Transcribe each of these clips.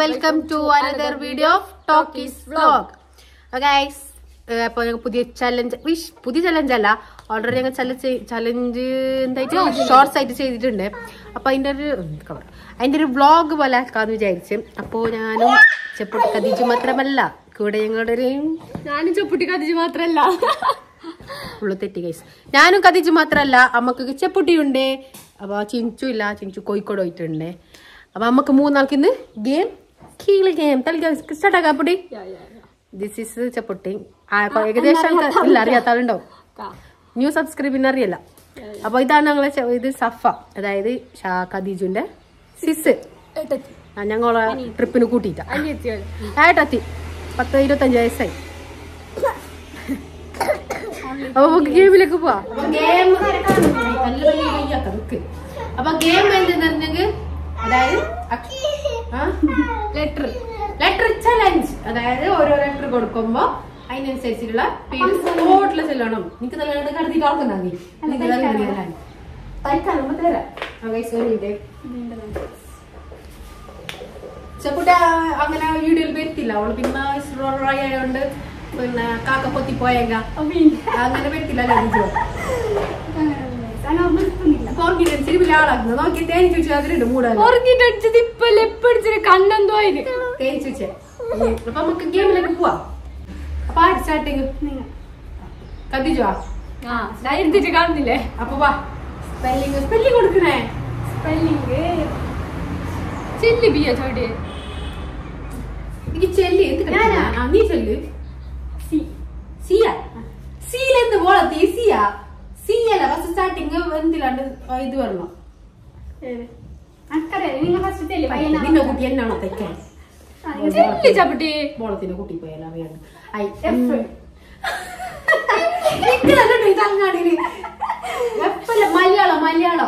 Welcome to another video of talkies vlog guys അപ്പൊ ഞങ്ങൾ പുതിയ ചലഞ്ച് വിഷ് പുതിയ ചലഞ്ച് അല്ല ഓൾറെഡി ഞങ്ങൾ ചലഞ്ച് ചലഞ്ച് എന്തായിട്ട് ഷോർട്സ് ആയിട്ട് ചെയ്തിട്ടുണ്ട് അപ്പൊ അതിന്റെ ഒരു കവർ അതിന്റെ ഒരു വ്ലോഗ് പോലെ ആക്കാന്ന് വിചാരിച്ച് അപ്പോ ഞാനും ചെപ്പൊട്ടി കതീജ് മാത്രമല്ല കൂടെ ഞങ്ങളുടെ ഒരു ഞാനും ചൊപ്പുട്ടി കത്തിച്ച് മാത്രല്ല ഉള്ളു തെറ്റി ഗൈസ് ഞാനും കതീജ് മാത്രമല്ല അമ്മക്ക് ചെപ്പൊട്ടിയുണ്ട് അപ്പൊ ചിഞ്ചു ഇല്ല ചിഞ്ചു കോഴിക്കോട് പോയിട്ടുണ്ട് അപ്പൊ അമ്മക്ക് മൂന്നാൾക്ക് ഇന്ന് ഗെയിം കീള് ഗെയിം തളിക്കാൻ സ്റ്റാർട്ട് ആക്കാം പൊടി ദിസ് ഈസ് ചപ്പൊട്ടി ആ, കൊ- ഏകദേശം ആൾക്കാർ- ഇല്ല അറിയാത്ത ആളുണ്ടാവും ന്യൂ സബ്സ്ക്രൈബിന് അറിയില്ല അപ്പൊ ഇതാണ് ഞങ്ങളെ ചെ- ഇത് സഫ അതായത് ഷാ ഖദീജുന്റെ സിസ് ആ, ഞങ്ങളെ ട്രിപ്പിന് കൂട്ടിയിട്ട ഏട്ടത്തി പത്ത് ഇരുപത്തഞ്ച് വയസ്സായി അപ്പൊ നമുക്ക് ഗെയിമിലേക്ക് പോവാം ഗെയിം അപ്പൊ ഗെയിം എന്തെന്നെങ്കിൽ അതായത് ലെറ്റർ ലെറ്റർ ചലഞ്ച് അതായത് ഓരോ ലെറ്റർ കൊടുക്കുമ്പോ അതിനനുസരിച്ചിട്ടുള്ള പേര് സ്പോട്ടിൽ ചെല്ലണം നിനക്ക് നല്ല കടത്തിട്ട് ഓർക്കുന്ന നീ നിനക്ക് തരാൻ തയ്ക്കാൻ തരാം ചെപ്പുട്ട അങ്ങനെ വീഡിയോയിൽ വരുത്തില്ല അവള് പിന്നെ ആയതുകൊണ്ട് പിന്നെ കാക്ക പൊത്തി പോയേങ്ക അങ്ങനെ വരുത്തില്ല കോൺഫിഡൻസ് വലിയ ആളാക്കുന്നത് നോക്കി തേൻ ചുച്ചു അതിലുണ്ട് മൂടാൻ ഉറങ്ങിട്ടടിച്ചത് ഇപ്പൊ ലെപ്പടിച്ചത് കണ്ണെന്തോ ആയത് തേൻ ചുച്ച അപ്പൊ നമുക്ക് ഗെയിമിലേക്ക് പോവാം അപ്പൊ ആര് സ്റ്റാർട്ടിങ് കത്തിച്ചു വാ ആ ഞാൻ എടുത്തിട്ട് കാണുന്നില്ലേ അപ്പൊ വാ സ്പെല്ലിങ് സ്പെല്ലിങ് കൊടുക്കണേ സ്പെല്ലിങ് ചില്ലി ബിയ ചോടി എനിക്ക് ചെല്ലി എന്ത് കളിക്കാനാ? ആ, നീ ചെല്ല് സി സിയ സിയിലെന്ത് പോളത്തി സിയ സിയല്ല ഫസ്റ്റ് സ്റ്റാർട്ടിങ് എന്തിലാണ്ട് ഇത് വരണം അക്കറിയാം നിങ്ങൾ ഫസ്റ്റ് ചെല്ലി നിന്റെ കുട്ടി എന്നാണോ തെക്കാൻ ചെല്ലി ചപ്പട്ടി ബോളത്തിന്റെ കുട്ടി പോയാലോ അറിയാണ്ട് ഐ F. അങ്ങാടിയില് എപ്പല്ല മലയാളം മലയാളം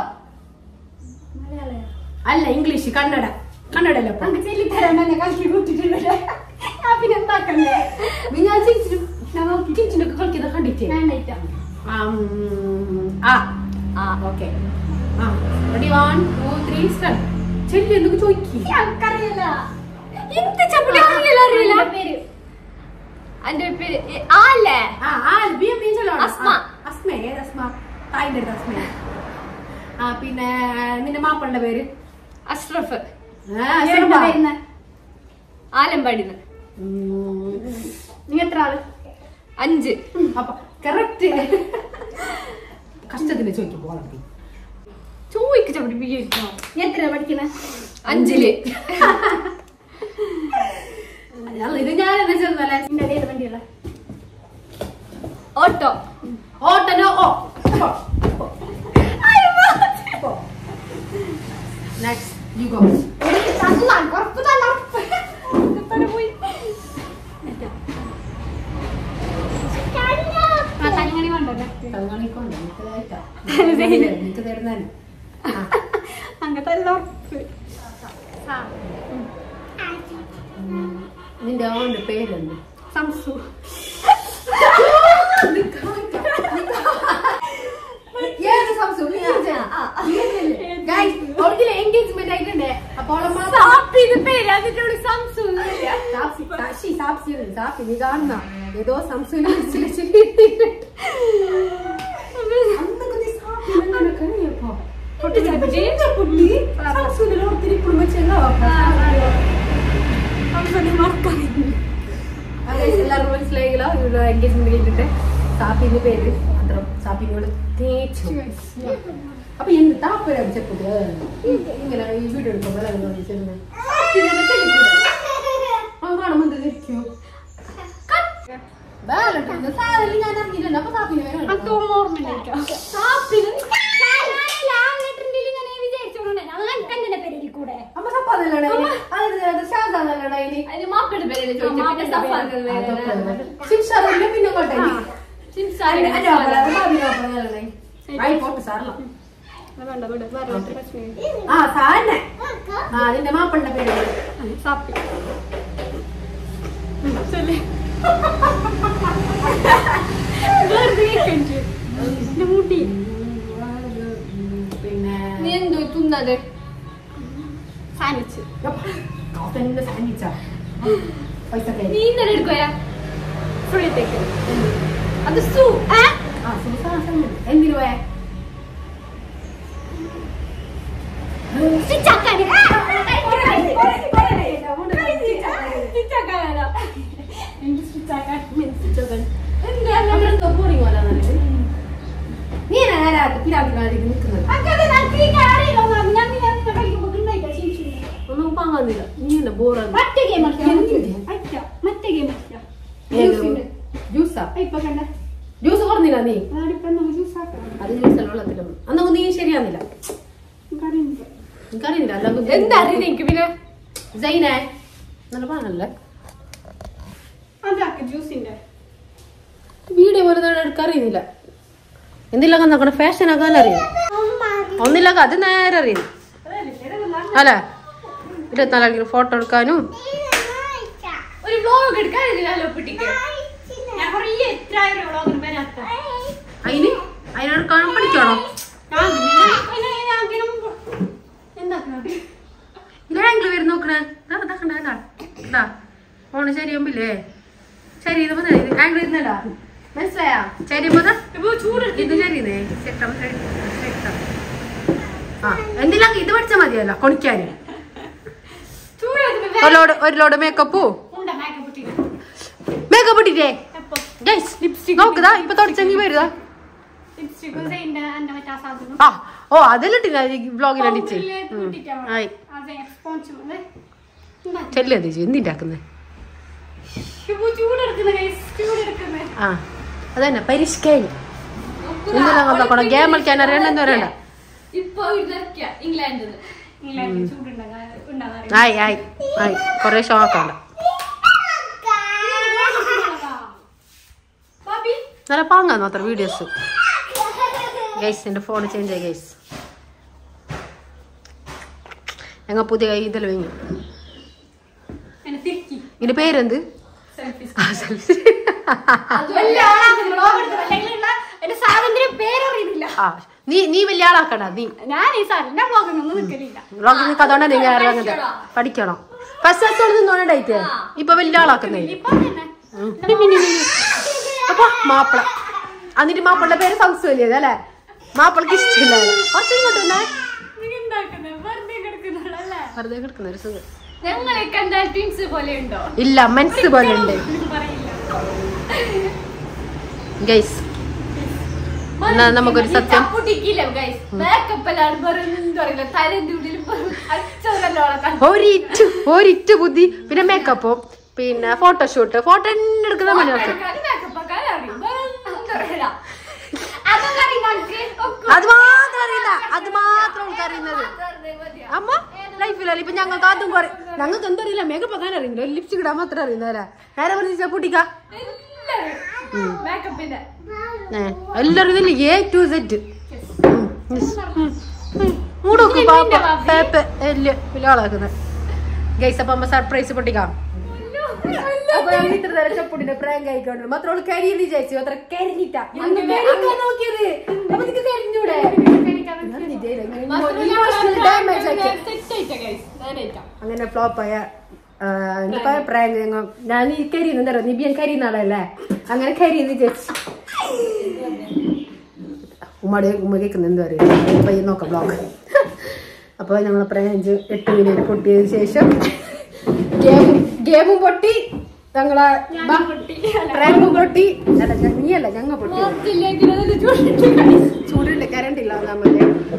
അല്ല ഇംഗ്ലീഷ് കന്നഡ കന്നഡ അല്ല ഇപ്പൊ. നമുക്ക് ചെല്ലി തരാൻ തന്നെ കളിക്കി കൂട്ടിട്ടുണ്ട് ആ പിന്നെ എന്താക്കണ്ടേ പിന്നെ ആ ചിരിച്ചിട്ട് ചിരിച്ചിട്ടൊക്കെ കളിക്കുന്ന കണ്ടിട്ടേ വേണ്ടായിട്ടാ ആ, ഉം, ആ ആ ഓക്കെ ആ ready one two three start ചെല്ലി എന്തൊക്കെ ചോദിക്കി എനിക്കറിയില്ല എന്ത് ചപ്പട്ടി അറിയില്ല അറിയില്ല പേര് എന്റെ പേര് എ- ആ അല്ലേ ആ ആ ബി എം ചൊല്ലോ അസ്മ. അസ്മ ഏത് അസ്മ തായിന്റെ അടുത്ത് അസ്മ ആ പിന്നെ നിന്റെ മാപ്പളുടെ പേര് അഷ്റഫ് ആ, അസ്മ. ആലമ്പാടിന്ന് ഉം. നീ എത്ര ആള് അഞ്ച് അപ്പൊ കറക്റ്റ് കഷ്ടത്തിന് ചോദിക്കും പോകണം ചോയ്ക്ക് ചപ്പട്ടി ബിയോ നീ എത്ര പഠിക്കണേ അഞ്ചില് ഇത് ഞാൻ എന്താ ചെന്നല്ലേ നിന്റെ ഏത് വണ്ടിയുള്ള ഓട്ടോ ഓട്ടനോ ഓ നെക്സ്റ്റ് യു ഗോ ഉറപ്പ് തന്നെ ഉറപ്പ് പോയി ആ തനിങ്ങണി കൊണ്ടല്ലേ തങ്ങണിക്കൊണ്ട് എനിക്ക് തരാം എനിക്ക് തരുന്നതിന് അങ്ങനത്തെ എല്ലാം ഉറപ്പ് നിന്റെ ഓന്റെ പേരെന്ത് സംസു ഏത് സംശയം അവർക്ക് എൻഗേജ്മെന്റ് ആയിട്ടുണ്ട് അപ്പോൾ സാപ്പിന്റെ പേര് അതിനോട് സംസു സാക്ഷി സാക്ഷി സാക്ഷി നീ കാണുന്ന ഏതോ സംശയം എല്ലാവർക്കും മനസ്സിലായില്ലോ ഇവിടെ എൻഗേജ്മെന്റ് കഴിഞ്ഞിട്ട് സാപ്പിന്റെ പേര് മാത്രം സാപ്പിനോട് തേച്ചു അപ്പൊ എന്ത് താപ്പരം ചെപ്പത് ഇങ്ങനെ ഈ വീഡിയോ എടുക്കുമ്പോൾ കാണുമ്പോൾ എന്ത് ധരിക്കൂ സാധനം ഞാൻ അറിഞ്ഞില്ലല്ലോ അപ്പൊ സാപ്പിന് വേണം ഓർമ്മയില്ല സാപ്പിന് കൂടെ അമ്മ സപ്പാന്നല്ലേ അത് ഷാദാന്നല്ലേ അതിന് മാപ്പിയുടെ പേരല്ലേ ചോദിച്ചത് പിന്നെ സഫാന്റെ പേരല്ലേ ശിക്ഷാറിന്റെ പിന്നെ കൊണ്ടേ സിംസാരി വേണ്ട വിട് വേറെ പ്രശ്നം ആ സാന്നെ ആ നിന്റെ മാപ്പളുടെ പേര് സാപ്പി വെറുതെ കണ്ടു എന്റെ മുടി പിന്നെ നീ എന്തോ തിന്നത് സാനിച്ച് തന്നെ സാൻഡ്വിച്ചാ പൈസ നീ കയറി ഇന്നലെ എടുക്കുവാ ഫ്രീ ടേക്ക് അത് സൂ ഏ ആ സൂസാ സാൻഡ്വിച്ച് എന്തിനു പോയെ സ്റ്റിച്ച് ആക്കാൻ അവരെന്തോ boring പോലെ നല്ലത്. നീ നേരെ പിരാക്കിനാടി നിൽക്കുന്നത് ഒന്നും പാങ്ങുന്നില്ല നീ എന്നെ ബോറാണ് മറ്റേ ഗെയിം മറ്റേ ഗെയിം ജ്യൂസാ ഇപ്പൊ കണ്ട ജ്യൂസ് പറഞ്ഞില്ല നീ അതിപ്പോ നമുക്ക് ജ്യൂസ് ആക്കാം അത് ജ്യൂസ് വെള്ളത്തിലും അന്ന് നീ ശരിയാന്നില്ല എനിക്കറിയില്ല എനിക്കറിയില്ല അല്ല എന്താ അറിയില്ല എനിക്ക് പിന്നെ സൈനേ നല്ല പാങ്ങല്ലേ അതാക്ക് ജ്യൂസിന്റെ വീഡിയോ പോലെ തന്നെ എടുക്കറിയുന്നില്ല എന്തില്ലൊക്കെ നോക്കണ ഫാഷൻ ആക്കാൻ അറിയാം ഒന്നില്ലൊക്കെ അത് നേരെ അറിയുന്നു അല്ലേ ഇരുപത്തിനാലാണെങ്കിൽ ഫോട്ടോ എടുക്കാനും ഒരു വ്ലോഗ് എടുക്കാനില്ലല്ലോ കുട്ടിക്ക് ഞാൻ കുറേ എത്ര ആയിരം വ്ളോഗിന് വരാത്ത അതിന് അതിനെടുക്കാനും പഠിക്കണോ എന്താക്കുന്നത് ഇല്ലാങ്കിൽ വരും നോക്കണേ ഇതാ ഫോണ് ശരിയാകുമ്പില്ലേ ശരി ഇത് മതി ആംഗിൾ ഇരുന്നല്ല മനസ്സിലായാ ശരി ചൂട് ഇത് ശരിയേ സെക്ടം സെക്ടം ആ എന്തിലാക്കി ഇത് പഠിച്ചാൽ മതിയല്ലോ കൊണിക്കാന് ഒരു ലോഡ് ഒരു ലോഡ് മേക്കപ്പൂ മേക്കപ്പ് ഇട്ടിട്ടേ ലിപ്സ്റ്റിക് നോക്കുതാ ഇപ്പൊ തുടച്ചെങ്കിൽ വരുതാ ലിപ്സ്റ്റിക് എന്റെ മറ്റേ ആ സാധനം ആ ഓ അതെല്ലാം ഇട്ടില്ല വ്ലോഗിൽ അടിച്ച് ആയി ചെല്ലു അത് എന്തിണ്ടാക്കുന്നത് ചൂടെടുക്കുന്ന ചൂടെടുക്കുന്ന ആ അതന്നെ പരിഷ്കാരി എന്തിനാ നോക്കണം ഗെയിം കളിക്കാൻ അറിയണ്ടെന്ന് പറയണ്ട ഇപ്പൊ ഇതൊക്കെയാ ഇംഗ്ലണ്ടിൽ ഇംഗ്ലണ്ടിൽ ചൂടുണ്ടാകാൻ ആയി ആയി ആയി കൊറേ ഷോക്കാണ്ട ബാബി നല്ല പാങ്ങാന്ന് അത്ര വീഡിയോസ് ഗൈസ് എന്റെ ഫോൺ ചേഞ്ച് ആയി ഗൈസ് ഞങ്ങൾ പുതിയ കൈ ഇതിൽ വാങ്ങി എന്നെ തിരുക്കി ഇതിന്റെ പേരെന്ത് ആ, selfie. എന്റെ സാധനത്തിന്റെ പേരറിയുന്നില്ല ആ നീ നീ വലിയ ആളാക്കണ്ട നീ ഞാൻ ഈ സാധനം വ്ളോഗിനൊന്നും നിൽക്കലില്ല വ്ളോഗിൽ നിൽക്ക് അതുകൊണ്ടാണ് നിങ്ങൾ ഇറങ്ങുന്നത് പഠിക്കണം ഫസ്റ്റ് ക്ലാസ് നിന്നോണ്ടായിട്ടേ ഇപ്പൊ വലിയ ആളാക്കുന്നേ ഇപ്പൊ തന്നെ അപ്പൊ മാപ്പിള എന്നിട്ട് മാപ്പിളുടെ പേര് ഫംഗ്സ് വലിയത് അല്ലേ മാപ്പിളക്ക് ഇഷ്ടമില്ല കുറച്ച് ഇങ്ങോട്ട് വന്നേ നീ ഉണ്ടാക്കുന്നത് വെറുതെ കിടക്കുന്നുള്ളല്ലേ വെറുതെ കിടക്കുന്ന ഒരു സുഖം ഞങ്ങളെ കണ്ടാൽ ടീംസ് പോലെ ഉണ്ടോ ഇല്ല മനസ്സ് പോലെ ഉണ്ട് പറയില്ല ഗൈസ് എന്നാ നമുക്കൊരു സത്യം പൊട്ടിക്കില്ല ഗൈസ് മേക്കപ്പ് എല്ലാം വെറും എന്താ പറയുക തലേന്റെ ഉള്ളിൽ അച്ഛനല്ലോളം ഒരിറ്റ് ഒരിറ്റ് ബുദ്ധി പിന്നെ മേക്കപ്പും പിന്നെ ഫോട്ടോഷൂട്ട് ഫോട്ടോ തന്നെ എടുക്കുന്ന പണി നോക്ക് മേക്കപ്പ് ഒക്കെ അറിയും വെറും എന്താ പറയുക അതൊക്കെ അറിയും നമുക്ക് ഒക്കെ അത് മാത്രം അറിയില്ല അത് മാത്രം നമുക്ക് അറിയുന്നത് വെറുതെ മതിയാ. അമ്മ ലൈഫിലല്ല ഇപ്പൊ ഞങ്ങൾക്ക് അതും കുറെ ഞങ്ങൾക്ക് എന്തറിയില്ല മേക്കപ്പ് ആക്കാൻ അറിയുന്നില്ല ലിപ്സ്റ്റിക് ഇടാൻ മാത്രം അറിയുന്നതല്ലേ നേരെ പറഞ്ഞ പൊട്ടിക്ക എല്ലാവരും മേക്കപ്പിന്റെ എല്ലാരും ഇതില് എ ടു സെറ്റ് മൂടൊക്കെ പാപ്പ പേപ്പ എല്ലാം വലിയ ആളാക്കുന്നത് ഗൈസ് അപ്പൊ അമ്മ സർപ്രൈസ് പൊട്ടിക്കാം അപ്പൊ ഞങ്ങൾ ഇത്ര നേരം ചെപ്പൊടിന്റെ പ്രാങ്ക് ആയിക്കൊണ്ട് മാത്രം അവള് കരിയെന്ന് വിചാരിച്ചു അത്ര കരിഞ്ഞിട്ടാ അങ്ങ് കരിക്കാൻ നോക്കിയത് അപ്പൊ നിനക്ക് കരിഞ്ഞൂടെ ഡാമേജ് ആക്കി അങ്ങനെ ഫ്ലോപ്പ് ആയ എന്താ പ്രാങ്ക് ഞങ്ങൾ ഞാൻ ഈ കരിയുന്ന എന്താ പറയുക നിബിയൻ കരിയുന്ന ആളല്ലേ അങ്ങനെ കരിയെന്ന് വിചാരിച്ചു ഉമ്മയുടെ ഉമ്മ കേൾക്കുന്ന എന്താ പറയുക പയ്യൻ നോക്കാം ബ്ലോഗ് അപ്പോൾ ഞങ്ങൾ പ്രാങ്ക് എട്ട് മിനിറ്റ് പൊട്ടിയതിന് ശേഷം ഗെയിമും ഗെയിമും പൊട്ടി ഞങ്ങളെ പ്രാങ്കും പൊട്ടി അല്ല ഞ- നീയല്ല ഞങ്ങ പൊട്ടി ചൂടുണ്ട് കറണ്ട് ഇല്ല ഒന്നാമത്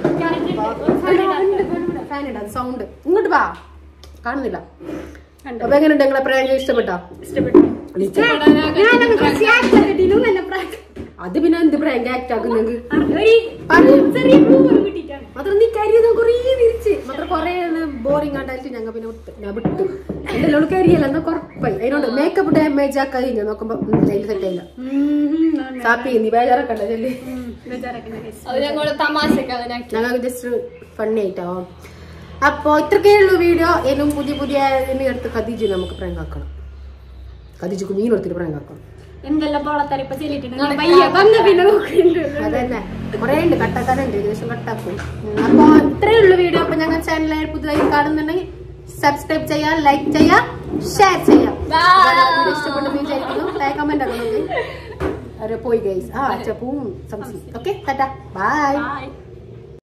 ഫാൻ ഇടാം സൗണ്ട് ഇങ്ങോട്ട് വാ കാണുന്നില്ല അപ്പൊ എങ്ങനെയുണ്ട് ഞങ്ങളെ പ്രാങ്ക് ഇഷ്ടപ്പെട്ടോ അത് പിന്നെ എന്ത് പ്രാങ്ക് ആക്ട് ആക്കുന്നെങ്കിൽ മാത്രം നീ കരിയത് കുറേ തിരിച്ച് മാത്രം കൊറേ ബോറിംഗ് ആണ്ടായിട്ട് ഞങ്ങൾ പിന്നെ വിട്ട് ഞാൻ വിട്ടു എന്തെല്ലാം കരിയല്ല എന്നാ കുറപ്പായി അതിനോട് മേക്കപ്പ് ഡാമേജ് ആക്കാതെ ഞാൻ നോക്കുമ്പോ അതിൽ സെറ്റായില്ല സാപ്പി നീ ബേജാറൊക്കെ ചെല്ലി അത് ഞങ്ങളുടെ തമാശക്ക് അതിനെ ഞങ്ങൾക്ക് ജസ്റ്റ് ഫണ്ണി ആയിട്ടാവും അപ്പൊ ഇത്രക്കേ ഉള്ളൂ വീഡിയോ ഇനിയും പുതിയ പുതിയ ഇതിന് അടുത്ത് കദീജ് നമുക്ക് പ്രാങ്ക് ആക്കണം കദീജക്ക് മീൻ എടുത്തിട്ട് പ്രാങ്ക് ആക്കണം എന്തെല്ലാം പോളത്തരപ്പ ചെല്ലിട്ടുണ്ട് പയ്യ വന്ന പിന്നെ നോക്കുന്നുണ്ട് അതന്നെ കൊറേ ഉണ്ട് കട്ടാക്കാനുണ്ട് ഏകദേശം കട്ടാക്കും ഉം, അപ്പൊ ഇത്രേ ഉള്ളൂ വീഡിയോ അപ്പൊ ഞങ്ങൾ ചാനലായി പുതുതായി കാണുന്നുണ്ടെങ്കിൽ സബ്സ്ക്രൈബ് ചെയ്യാ ലൈക്ക് ചെയ്യാ ഷെയർ ചെയ്യാം Bye. ഇഷ്ടപ്പെട്ടെന്ന് വിചാരിക്കുന്നു കമന്റ് ആക്കണം അവരെ പോയി ഗൈസ് ആ ചപ്പും സംസി ഓക്കെ ടാറ്റ ബൈ Bye.